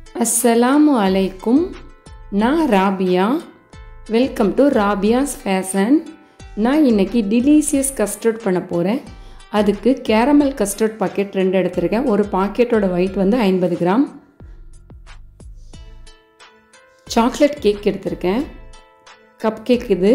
அஸ்ஸலாமு அலைக்கும் நான் Rabia welcome to Rabia's fashion நான் இன்னைக்கு டிலீசியஸ் கஸ்டர்ட் பண்ண போகிறேன் அதுக்கு கேரமல் கஸ்டர்ட் பாக்கெட் ரெண்டு எடுத்திருக்கேன் ஒரு பாக்கெட்டோட வெயிட் வந்து ஐம்பது கிராம் சாக்லேட் கேக் எடுத்திருக்கேன் கப் கேக் இது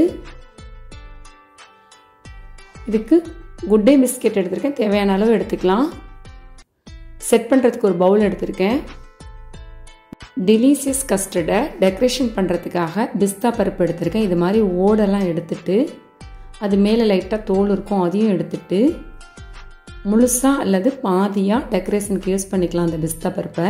இதுக்கு குட் டே பிஸ்கெட் எடுத்திருக்கேன் தேவையான அளவு எடுத்துக்கலாம் செட் பண்ணுறதுக்கு ஒரு பவுல் எடுத்திருக்கேன் டிலீசியஸ் கஸ்டர்டை டெக்கரேஷன் பண்ணுறதுக்காக பிஸ்தா பருப்பு எடுத்திருக்கேன் இது மாதிரி ஓடெல்லாம் எடுத்துட்டு அது மேலே லைட்டாக தோல் இருக்கும் அதையும் எடுத்துட்டு முழுசாக அல்லது பாதியாக டெக்கரேஷனுக்கு யூஸ் பண்ணிக்கலாம் அந்த பிஸ்தா பருப்பை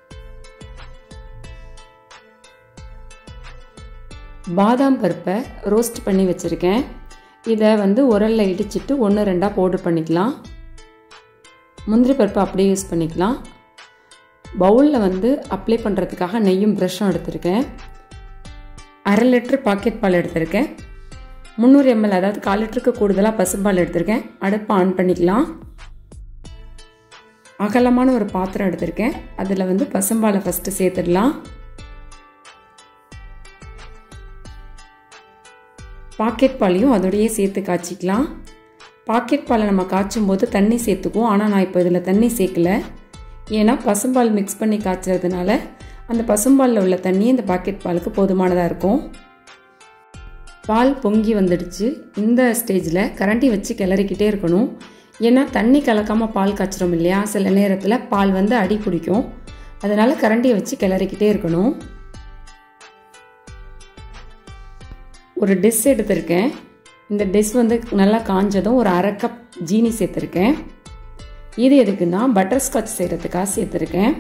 பாதாம் பருப்பை ரோஸ்ட் பண்ணி வச்சுருக்கேன் இதை வந்து உரலில் இடிச்சிட்டு ஒன்று ரெண்டாக பவுடர் பண்ணிக்கலாம் முந்திரி பருப்பு அப்படியே யூஸ் பண்ணிக்கலாம் பவுலில் வந்து அப்ளை பண்ணுறதுக்காக நெய்யும் ப்ரஷ்ஷும் எடுத்திருக்கேன் அரை லிட்டர் பாக்கெட் பால் எடுத்திருக்கேன் முந்நூறு எம்எல் அதாவது கால் லிட்டருக்கு கூடுதலாக பசும்பால் எடுத்திருக்கேன் அடுப்பை ஆன் பண்ணிக்கலாம் அகலமான ஒரு பாத்திரம் எடுத்திருக்கேன் அதில் வந்து பசும்பாலை ஃபஸ்ட்டு சேர்த்துடலாம் பாக்கெட் பாலையும் அதோடையே சேர்த்து காய்ச்சிக்கலாம் பாக்கெட் பாலை நம்ம காய்ச்சும் போது தண்ணி சேர்த்துக்குவோம் ஆனால் நான் இப்போ இதில் தண்ணி சேர்க்கல ஏன்னா பசும்பால் மிக்ஸ் பண்ணி காய்ச்சறதுனால அந்த பசும்பாலில் உள்ள தண்ணி இந்த பாக்கெட் பாலுக்கு போதுமானதாக இருக்கும் பால் பொங்கி வந்துடுச்சு இந்த ஸ்டேஜில் கரண்டி வச்சு கிளறிக்கிட்டே இருக்கணும் ஏன்னா தண்ணி கலக்காமல் பால் காய்ச்சிரும் இல்லையா சில நேரத்தில் பால் வந்து அடி பிடிக்கும் அதனால் கரண்டியை வச்சு கிளறிக்கிட்டே இருக்கணும் ஒரு டிஷ் எடுத்திருக்கேன் இந்த டிஷ் வந்து நல்லா காஞ்சதும் ஒரு அரை கப் ஜீனி சேர்த்துருக்கேன் இது எதுக்குன்னா பட்டர் ஸ்காட்ச் செய்கிறதுக்காக சேர்த்துருக்கேன்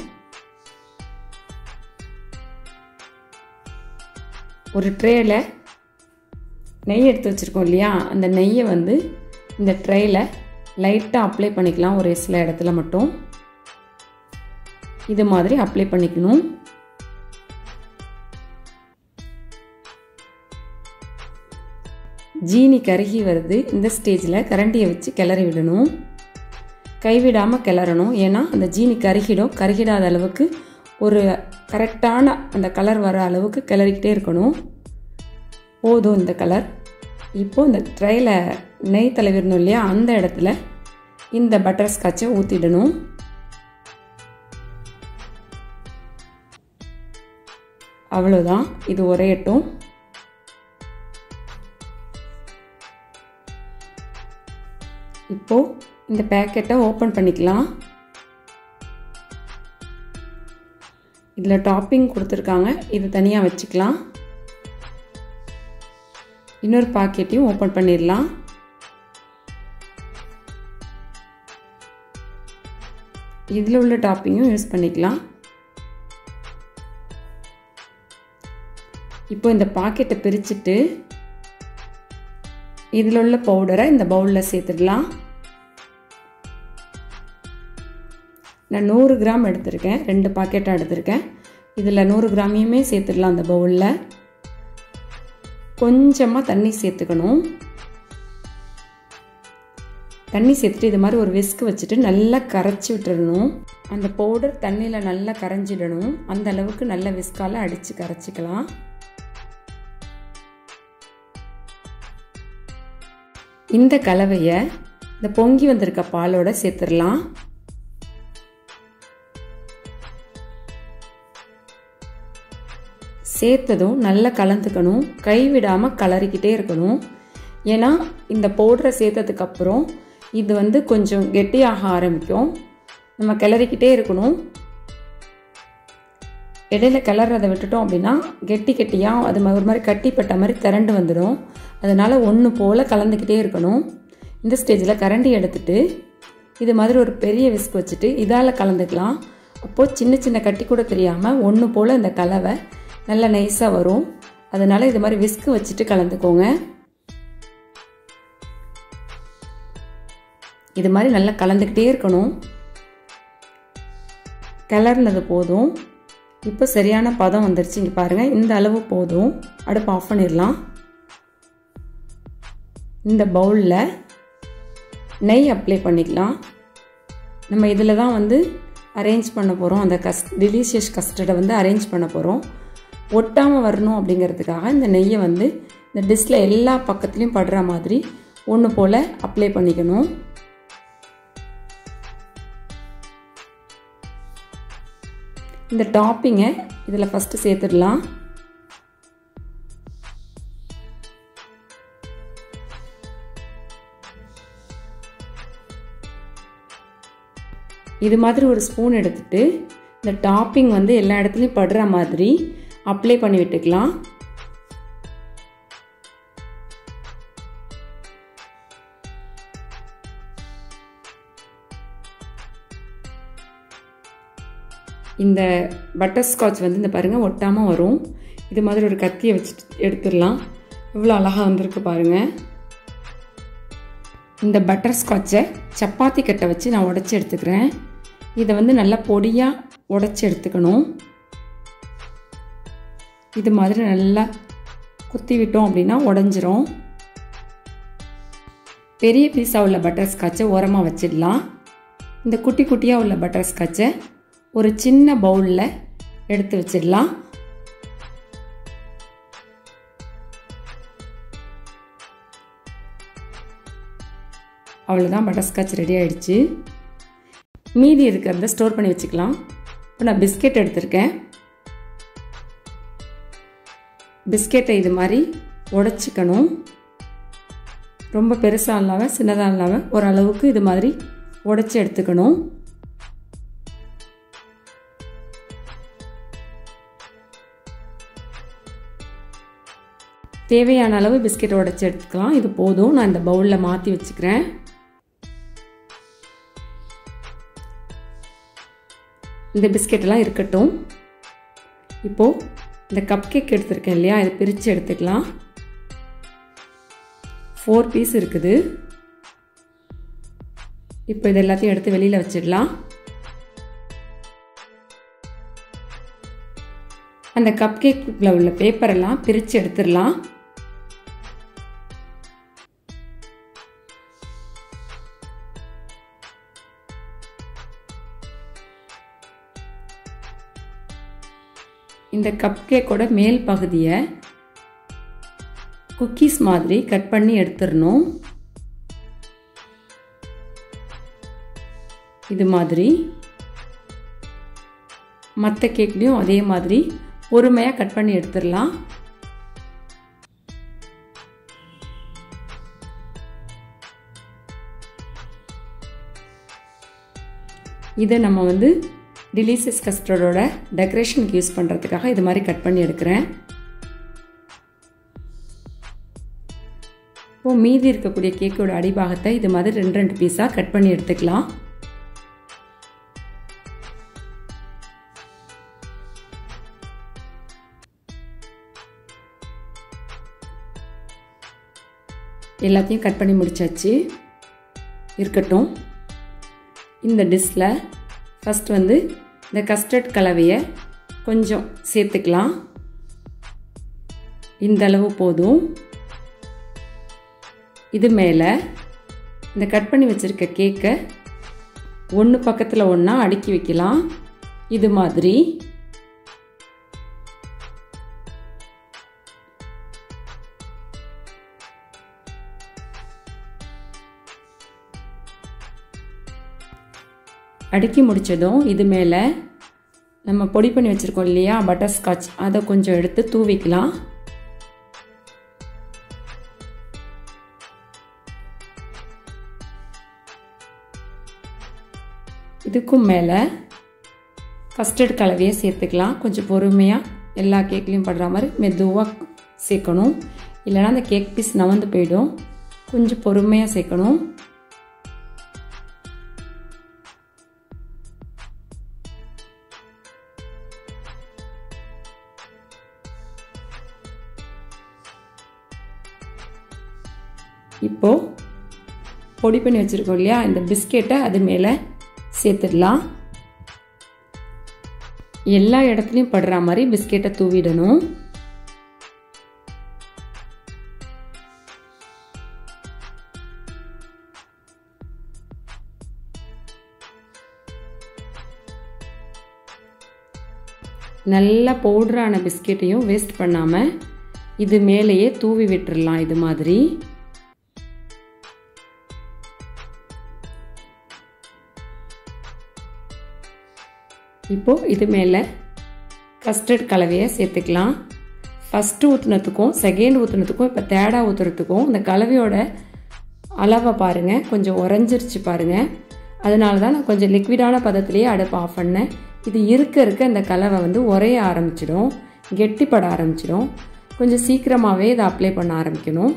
ஒரு ட்ரேயில் நெய் எடுத்து வச்சுருக்கோம் இல்லையா அந்த நெய்யை வந்து இந்த ட்ரேயில் லைட்டாக அப்ளை பண்ணிக்கலாம் ஒரு சில இடத்துல மட்டும் இது மாதிரி அப்ளை பண்ணிக்கணும் ஜீனி கருகி வருது இந்த ஸ்டேஜில் கரண்டியை வச்சு கிளறி விடணும் கைவிடாமல் கிளறணும் ஏன்னா அந்த ஜீனி கருகிடும் கருகிடாத அளவுக்கு ஒரு கரெக்டான அந்த கலர் வர அளவுக்கு கிளறிக்கிட்டே இருக்கணும் போதும் இந்த கலர் இப்போது இந்த ட்ரையில் நெய் தலைவிடணும் இல்லையா அந்த இடத்துல இந்த பட்டர் ஸ்காட்சை ஊற்றிடணும் அவ்வளோதான் இது உரையட்டும் இப்போது இந்த பேக்கெட்டை ஓப்பன் பண்ணிக்கலாம் இதில் டாப்பிங் கொடுத்துருக்காங்க இது தனியாக வச்சுக்கலாம் இன்னொரு பாக்கெட்டையும் ஓப்பன் பண்ணிடலாம் இதில் உள்ள டாப்பிங்கும் யூஸ் பண்ணிக்கலாம் இப்போ இந்த பாக்கெட்டை பிரிச்சுட்டு இதில் உள்ள பவுடரை இந்த பவுலில் சேர்த்துடலாம் நான் நூறு கிராம் எடுத்திருக்கேன் ரெண்டு பாக்கெட்டாக எடுத்திருக்கேன் இதில் நூறு கிராமையுமே சேர்த்துடலாம் அந்த பவுலில் கொஞ்சமாக தண்ணி சேர்த்துக்கணும் தண்ணி சேர்த்துட்டு இது மாதிரி ஒரு விஸ்க் வச்சுட்டு நல்லா கரைச்சி விட்டுறணும் அந்த பவுடர் தண்ணியில் நல்லா கரைஞ்சிடணும் அந்த அளவுக்கு நல்ல விஸ்கால் அடித்து கரைச்சிக்கலாம் இந்த கலவையை இந்த பொங்கி வந்திருக்க பாலோட சேர்த்துடலாம் சேர்த்ததும் நல்லா கலந்துக்கணும் கைவிடாமல் கலரிக்கிட்டே இருக்கணும் ஏன்னா இந்த பவுடரை சேர்த்ததுக்கப்புறம் இது வந்து கொஞ்சம் கெட்டியாக ஆரம்பிக்கும் நம்ம கிளறிக்கிட்டே இருக்கணும் இடையில கிளறதை விட்டுட்டோம் அப்படின்னா கெட்டி கெட்டியாக அது ஒரு மாதிரி கட்டிப்பட்ட மாதிரி திரண்டு வந்துடும் அதனால் ஒன்று போல் கலந்துக்கிட்டே இருக்கணும் இந்த ஸ்டேஜில் கரண்டி எடுத்துட்டு இது மாதிரி ஒரு பெரிய விஸ்க் வச்சுட்டு இதால் கலந்துக்கலாம் அப்போது சின்ன சின்ன கட்டி கூட தெரியாமல் ஒன்று போல் இந்த கலவை நல்லா நைஸாக வரும் அதனால் இது மாதிரி விஸ்க்கு வச்சுட்டு கலந்துக்கோங்க இது மாதிரி நல்லா கலந்துக்கிட்டே இருக்கணும் கிளறினது போதும் இப்போ சரியான பதம் வந்துருச்சு இங்கே பாருங்கள் இந்த அளவு போதும் அடுப்பு ஆஃப் பண்ணிடலாம் இந்த பவுலில் நெய் அப்ளை பண்ணிக்கலாம் நம்ம இதில் தான் வந்து அரேஞ்ச் பண்ண போகிறோம் அந்த கஸ் டெலிஷியஸ் கஸ்டர்டை வந்து அரேஞ்ச் பண்ண போகிறோம் ஒட்டாமல் வரணும் அப்படிங்கிறதுக்காக இந்த நெய்யை வந்து இந்த டிஷ்ஷில் எல்லா பக்கத்துலேயும் படுற மாதிரி ஒன்று போல் அப்ளை பண்ணிக்கணும் இந்த டாப்பிங்கை இதில் ஃபஸ்ட்டு சேர்த்துடலாம் இது மாதிரி ஒரு ஸ்பூன் எடுத்துட்டு இந்த டாப்பிங் வந்து எல்லா இடத்துலையும் படுற மாதிரி அப்ளை பண்ணி விட்டுக்கலாம் இந்த பட்டர் ஸ்காட்ச் வந்து இந்த பாருங்கள் ஒட்டாமல் வரும் இது மாதிரி ஒரு கத்தியை வச்சுட்டு எடுத்துடலாம் இவ்வளோ அழகாக வந்திருக்கு பாருங்கள் இந்த பட்டர் ஸ்காட்சை சப்பாத்தி கட்டை வச்சு நான் உடச்சி எடுத்துக்கிறேன் இதை வந்து நல்லா பொடியாக உடச்சி எடுத்துக்கணும் இது மாதிரி நல்லா குத்தி விட்டோம் அப்படின்னா உடஞ்சிரும் பெரிய பீஸாக உள்ள பட்டர் ஸ்காட்சை ஓரமாக வச்சிடலாம் இந்த குட்டி குட்டியாக உள்ள பட்டர் ஸ்காட்சை ஒரு சின்ன பவுலில் எடுத்து வச்சிடலாம் அவ்வளோதான் பட்டர்ஸ்காட்ச் ரெடி ஆகிடுச்சு மீதி இருக்கிறத ஸ்டோர் பண்ணி வச்சுக்கலாம் இப்போ நான் பிஸ்கெட் எடுத்திருக்கேன் பிஸ்கெட்டை இது மாதிரி உடச்சிக்கணும் ரொம்ப பெருசாக இல்லாமல் சின்னதாக இல்லாமல் ஓரளவுக்கு இது மாதிரி உடச்சி எடுத்துக்கணும் தேவையான அளவு பிஸ்கெட் உடச்சி எடுத்துக்கலாம் இது போதும் நான் இந்த பவுலில் மாற்றி வச்சுக்கிறேன் இந்த பிஸ்கெட்டெல்லாம் இருக்கட்டும் இப்போது இந்த கப் கேக் எடுத்திருக்கேன் இல்லையா இதை பிரித்து எடுத்துக்கலாம் ஃபோர் பீஸ் இருக்குது இப்போ இது எல்லாத்தையும் எடுத்து வெளியில் வச்சிடலாம் அந்த கப் கேக்கில் உள்ள பேப்பரெல்லாம் பிரித்து எடுத்துடலாம் இந்த கப் கேக்கோட மேல் பகுதியை குக்கீஸ் மாதிரி கட் பண்ணி எடுத்துடணும் இது மாதிரி மற்ற கேக்லேயும் அதே மாதிரி பொறுமையாக கட் பண்ணி எடுத்துடலாம் இதை நம்ம வந்து டிலீசியஸ் கஸ்டர்டோட டெக்கரேஷனுக்கு யூஸ் பண்ணுறதுக்காக இது மாதிரி கட் பண்ணி எடுக்கிறேன் இப்போது மீதி இருக்கக்கூடிய கேக்கோட அடிபாகத்தை இது மாதிரி ரெண்டு ரெண்டு பீஸாக கட் பண்ணி எடுத்துக்கலாம் எல்லாத்தையும் கட் பண்ணி முடிச்சாச்சு இருக்கட்டும் இந்த டிஷ்ஷில் ஃபஸ்ட் வந்து இந்த கஸ்டர்ட் கலவையை கொஞ்சம் சேர்த்துக்கலாம் இந்த அளவு போதும் இது மேலே இந்த கட் பண்ணி வச்சுருக்க கேக்கை ஒன்று பக்கத்தில் ஒன்றா அடுக்கி வைக்கலாம் இது மாதிரி அடுக்கி முடித்ததும் இது மேலே நம்ம பொடி பண்ணி வச்சுருக்கோம் இல்லையா பட்டர் ஸ்காட்ச் அதை கொஞ்சம் எடுத்து தூவிக்கலாம் இதுக்கும் மேலே கஸ்டர்ட் கலவையை சேர்த்துக்கலாம் கொஞ்சம் பொறுமையாக எல்லா கேக்லேயும் படுற மாதிரி மெதுவாக சேர்க்கணும் இல்லைனா அந்த கேக் பீஸ் நவந்து போயிடும் கொஞ்சம் பொறுமையாக சேர்க்கணும் இப்போது பொடி பண்ணி வச்சுருக்கோம் இல்லையா இந்த பிஸ்கெட்டை அது மேலே சேர்த்துடலாம் எல்லா இடத்துலையும் படுற மாதிரி பிஸ்கெட்டை தூவிடணும் நல்லா பவுடரான பிஸ்கெட்டையும் வேஸ்ட் பண்ணாமல் இது மேலேயே தூவி விட்டுறலாம் இது மாதிரி இப்போது இது மேலே கஸ்டர்ட் கலவையை சேர்த்துக்கலாம் ஃபஸ்ட்டு ஊற்றுனதுக்கும் செகண்ட் ஊற்றுனதுக்கும் இப்போ தேர்டாக ஊற்றுறதுக்கும் இந்த கலவையோட அளவை பாருங்கள் கொஞ்சம் உறைஞ்சிருச்சு பாருங்கள் அதனால தான் நான் கொஞ்சம் லிக்விடான பதத்துலேயே அடுப்பு ஆஃப் பண்ணேன் இது இருக்க இருக்க இந்த கலவை வந்து உரைய ஆரம்பிச்சிடும் கெட்டிப்பட ஆரம்பிச்சிடும் கொஞ்சம் சீக்கிரமாகவே இதை அப்ளை பண்ண ஆரம்பிக்கணும்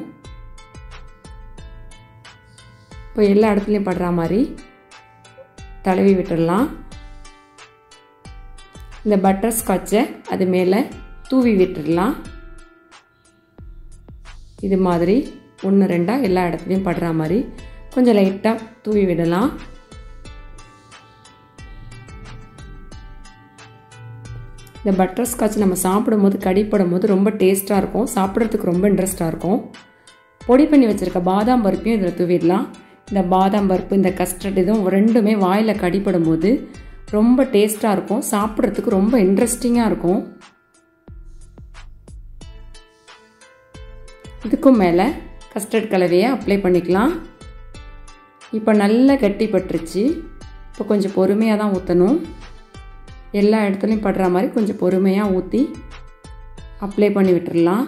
இப்போ எல்லா இடத்துலையும் படுற மாதிரி தடவி விட்டுடலாம் இந்த பட்டர் ஸ்காட்சை அது மேலே தூவி விட்டுடலாம் இது மாதிரி ஒன்று ரெண்டாக எல்லா இடத்துலையும் படுற மாதிரி கொஞ்சம் லைட்டாக தூவி விடலாம் இந்த பட்டர் ஸ்காட்ச் நம்ம சாப்பிடும்போது கடிப்படும் போது ரொம்ப டேஸ்ட்டாக இருக்கும் சாப்பிட்றதுக்கு ரொம்ப இன்ட்ரெஸ்ட்டாக இருக்கும் பொடி பண்ணி வச்சுருக்க பாதாம் பருப்பையும் இதில் தூவிடலாம் இந்த பாதாம் பருப்பு இந்த கஸ்டர்ட் இதுவும் ரெண்டுமே வாயில் கடிப்படும் போது ரொம்ப டேஸ்ட்டாக இருக்கும் சாப்பிட்றதுக்கு ரொம்ப இன்ட்ரெஸ்டிங்காக இருக்கும் இதுக்கும் மேலே கஸ்டர்ட் கலவையை அப்ளை பண்ணிக்கலாம் இப்போ நல்லா கட்டி பட்டுருச்சு இப்போ கொஞ்சம் பொறுமையாக தான் ஊற்றணும் எல்லா இடத்துலையும் படுற மாதிரி கொஞ்சம் பொறுமையாக ஊற்றி அப்ளை பண்ணி விட்டுடலாம்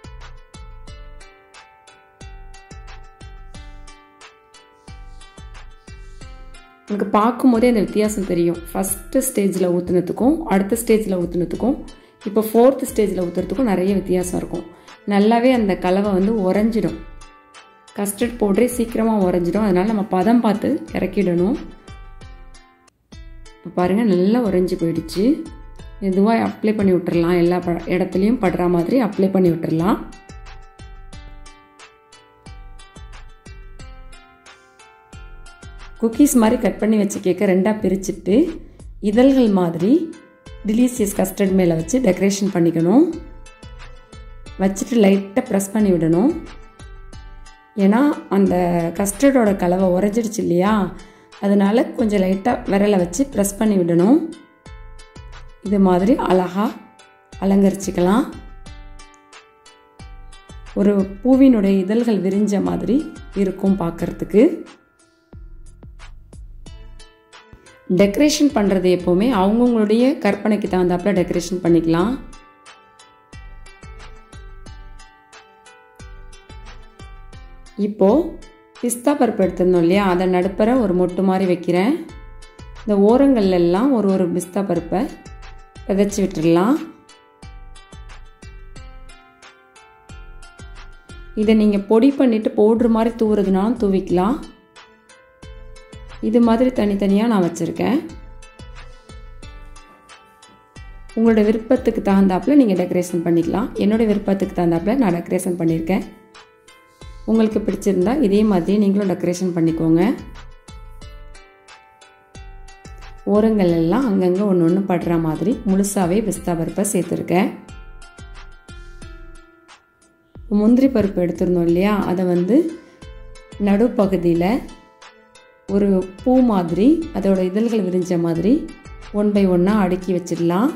எனக்கு பார்க்கும்போதே அந்த வித்தியாசம் தெரியும் ஃபஸ்ட்டு ஸ்டேஜில் ஊற்றுனதுக்கும் அடுத்த ஸ்டேஜில் ஊற்றுனதுக்கும் இப்போ ஃபோர்த்து ஸ்டேஜில் ஊற்றுறதுக்கும் நிறைய வித்தியாசம் இருக்கும் நல்லாவே அந்த கலவை வந்து உறைஞ்சிடும் கஸ்டர்ட் பவுடரே சீக்கிரமாக உறைஞ்சிடும் அதனால் நம்ம பதம் பார்த்து இறக்கிடணும் இப்போ பாருங்கள் நல்லா உறைஞ்சி போயிடுச்சு மெதுவாக அப்ளை பண்ணி விட்டுறலாம் எல்லா ப இடத்துலையும் படுற மாதிரி அப்ளை பண்ணி விட்டுறலாம் குக்கீஸ் மாதிரி கட் பண்ணி வச்சு கேட்க ரெண்டாக பிரிச்சுட்டு இதழ்கள் மாதிரி டிலீசியஸ் கஸ்டர்ட் மேலே வச்சு டெக்கரேஷன் பண்ணிக்கணும் வச்சுட்டு லைட்டாக ப்ரெஸ் பண்ணி விடணும் ஏன்னா அந்த கஸ்டர்டோட கலவை உறைஞ்சிடுச்சு இல்லையா அதனால் கொஞ்சம் லைட்டாக விரலை வச்சு ப்ரெஸ் பண்ணி விடணும் இது மாதிரி அழகாக அலங்கரிச்சிக்கலாம் ஒரு பூவினுடைய இதழ்கள் விரிஞ்ச மாதிரி இருக்கும் பார்க்குறதுக்கு டெக்கரேஷன் பண்ணுறது எப்போவுமே அவங்கவுங்களுடைய கற்பனைக்கு தகுந்தாப்புல டெக்கரேஷன் பண்ணிக்கலாம் இப்போது பிஸ்தா பருப்பு எடுத்திருந்தோம் இல்லையா அதை நடுப்பற ஒரு மொட்டு மாதிரி வைக்கிறேன் இந்த ஓரங்கள்ல எல்லாம் ஒரு ஒரு பிஸ்தா பருப்பை விதைச்சி விட்டுடலாம் இதை நீங்கள் பொடி பண்ணிவிட்டு பவுட்ரு மாதிரி தூவுறதுனாலும் தூவிக்கலாம் இது மாதிரி தனித்தனியாக நான் வச்சுருக்கேன் உங்களோட விருப்பத்துக்கு தகுந்தாப்பில் நீங்கள் டெக்கரேஷன் பண்ணிக்கலாம் என்னோடய விருப்பத்துக்கு தகுந்தாப்பில் நான் டெக்கரேஷன் பண்ணியிருக்கேன் உங்களுக்கு பிடிச்சிருந்தா இதே மாதிரி நீங்களும் டெக்கரேஷன் பண்ணிக்கோங்க ஓரங்கள் எல்லாம் அங்கங்கே ஒன்று ஒன்று படுற மாதிரி முழுசாகவே பிஸ்தா பருப்பை சேர்த்துருக்கேன் முந்திரி பருப்பு எடுத்திருந்தோம் இல்லையா அதை வந்து நடுப்பகுதியில் ஒரு பூ மாதிரி அதோட இதழ்கள் விரிஞ்ச மாதிரி ஒன் பை ஒன்னாக அடுக்கி வச்சிடலாம்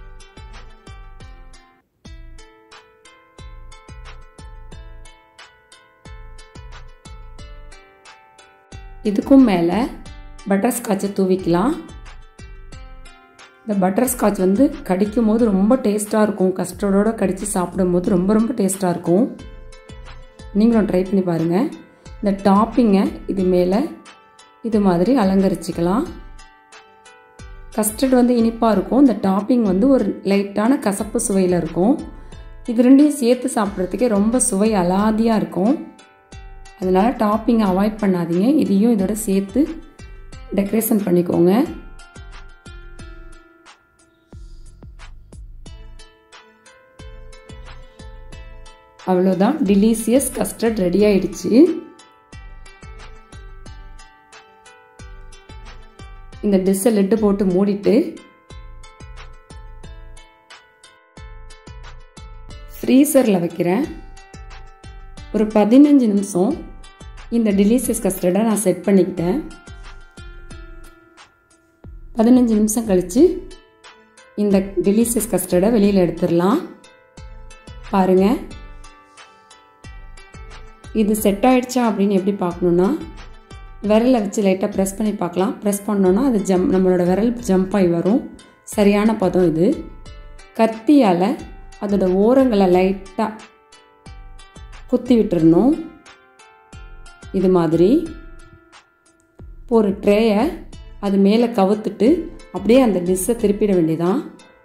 இதுக்கும் மேலே பட்டர் ஸ்காட்சை தூவிக்கலாம் இந்த பட்டர் ஸ்காட்ச் வந்து கடிக்கும் போது ரொம்ப டேஸ்ட்டாக இருக்கும் கஸ்டர்டோடு கடித்து சாப்பிடும்போது ரொம்ப ரொம்ப டேஸ்ட்டாக இருக்கும் நீங்களும் ட்ரை பண்ணி பாருங்கள் இந்த டாப்பிங்கை இது மேலே இது மாதிரி அலங்கரிச்சிக்கலாம் கஸ்டர்ட் வந்து இனிப்பாக இருக்கும் இந்த டாப்பிங் வந்து ஒரு லைட்டான கசப்பு சுவையில் இருக்கும் இது ரெண்டையும் சேர்த்து சாப்பிட்றதுக்கே ரொம்ப சுவை அலாதியாக இருக்கும் அதனால் டாப்பிங்கை அவாய்ட் பண்ணாதீங்க இதையும் இதோட சேர்த்து டெக்கரேஷன் பண்ணிக்கோங்க அவ்வளோதான் டிலீசியஸ் கஸ்டர்ட் ரெடி ஆயிடுச்சு இந்த டிஷ்ஷை லெட்டு போட்டு மூடிட்டு ஃப்ரீசரில் வைக்கிறேன் ஒரு பதினஞ்சு நிமிஷம் இந்த டிலீசியஸ் கஸ்டர்டை நான் செட் பண்ணிக்கிட்டேன் பதினஞ்சு நிமிஷம் கழித்து இந்த டெலிசியஸ் கஸ்டர்டை வெளியில் எடுத்துடலாம் பாருங்கள் இது செட் ஆயிடுச்சா அப்படின்னு எப்படி பார்க்கணுன்னா விரலை வச்சு லைட்டாக ப்ரெஸ் பண்ணி பார்க்கலாம் ப்ரெஸ் பண்ணோன்னா அது ஜம் நம்மளோட விரல் ஜம்ப் ஆகி வரும் சரியான பதம் இது கத்தியால் அதோட ஓரங்களை லைட்டாக குத்தி விட்டுறணும் இது மாதிரி இப்போ ஒரு ட்ரேயை அது மேலே கவுத்துட்டு அப்படியே அந்த டிஷ்ஷை திருப்பிட வேண்டியதான்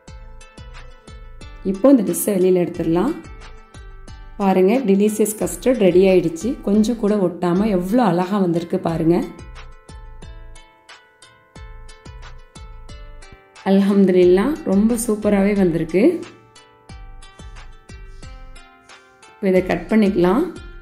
இப்போ இந்த டிஷ்ஷை வெளியில் எடுத்துடலாம் பாருங்கள் டெலிசியஸ் கஸ்டர்ட் ரெடி ஆயிடுச்சு கொஞ்சம் கூட ஒட்டாமல் எவ்வளோ அழகாக வந்திருக்கு பாருங்கள் அல்ஹம்துலில்லா ரொம்ப சூப்பராகவே வந்திருக்கு இப்போ இதை கட் பண்ணிக்கலாம்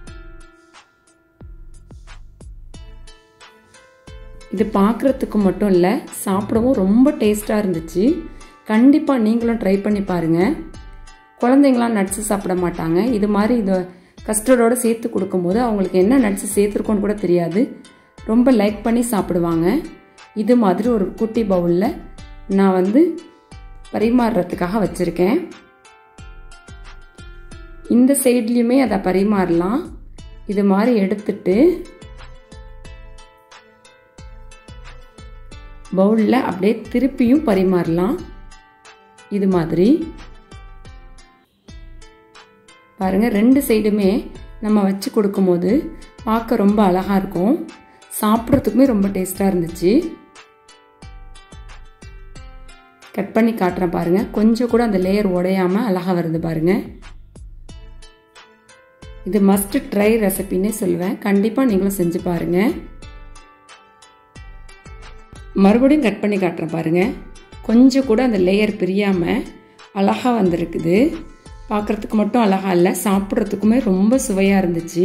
இது பார்க்குறதுக்கு மட்டும் இல்லை சாப்பிடவும் ரொம்ப டேஸ்ட்டாக இருந்துச்சு கண்டிப்பாக நீங்களும் ட்ரை பண்ணி பாருங்கள் குழந்தைங்களாம் நட்ஸு சாப்பிட மாட்டாங்க இது மாதிரி இதை கஸ்டர்டோடு சேர்த்து கொடுக்கும்போது அவங்களுக்கு என்ன நட்ஸு சேர்த்துருக்கோன்னு கூட தெரியாது ரொம்ப லைக் பண்ணி சாப்பிடுவாங்க இது மாதிரி ஒரு குட்டி பவுலில் நான் வந்து பரிமாறுறதுக்காக வச்சுருக்கேன் இந்த சைட்லேயுமே அதை பரிமாறலாம் இது மாதிரி எடுத்துட்டு பவுலில் அப்படியே திருப்பியும் பரிமாறலாம் இது மாதிரி பாருங்கள் ரெண்டு சைடுமே நம்ம வச்சு கொடுக்கும்போது பார்க்க ரொம்ப அழகாக இருக்கும் சாப்பிட்றதுக்குமே ரொம்ப டேஸ்ட்டாக இருந்துச்சு கட் பண்ணி காட்டுறேன் பாருங்கள் கொஞ்சம் கூட அந்த லேயர் உடையாமல் அழகாக வருது பாருங்கள் இது மஸ்ட் ட்ரை ரெசிபின்னே சொல்லுவேன் கண்டிப்பாக நீங்களும் செஞ்சு பாருங்கள் மறுபடியும் கட் பண்ணி காட்டுறேன் பாருங்கள் கொஞ்சம் கூட அந்த லேயர் பிரியாமல் அழகாக வந்திருக்குது பார்க்குறதுக்கு மட்டும் அழகா இல்லை சாப்பிட்றதுக்குமே ரொம்ப சுவையாக இருந்துச்சு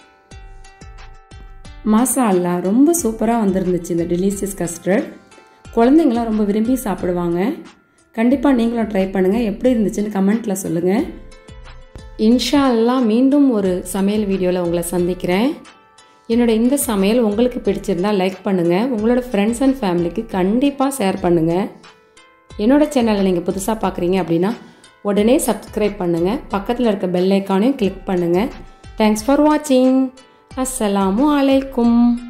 மாசா அல்லா ரொம்ப சூப்பராக வந்திருந்துச்சு இந்த டெலிசியஸ் கஸ்டர்ட் குழந்தைங்களாம் ரொம்ப விரும்பி சாப்பிடுவாங்க கண்டிப்பாக நீங்களும் ட்ரை பண்ணுங்கள் எப்படி இருந்துச்சுன்னு கமெண்ட்டில் சொல்லுங்கள் இன்ஷா அல்லா மீண்டும் ஒரு சமையல் வீடியோவில் உங்களை சந்திக்கிறேன் என்னோட இந்த சமையல் உங்களுக்கு பிடிச்சிருந்தா லைக் பண்ணுங்கள் உங்களோட ஃப்ரெண்ட்ஸ் அண்ட் ஃபேமிலிக்கு கண்டிப்பாக ஷேர் பண்ணுங்கள் என்னோட சேனலை நீங்கள் புதுசாக பார்க்குறீங்க அப்படின்னா உடனே சப்ஸ்கிரைப் பண்ணுங்கள் பக்கத்தில் இருக்க பெல் ஐக்கானையும் கிளிக் பண்ணுங்கள் தேங்க்ஸ் ஃபார் வாட்சிங் அஸ்ஸலாமு அலைக்கும்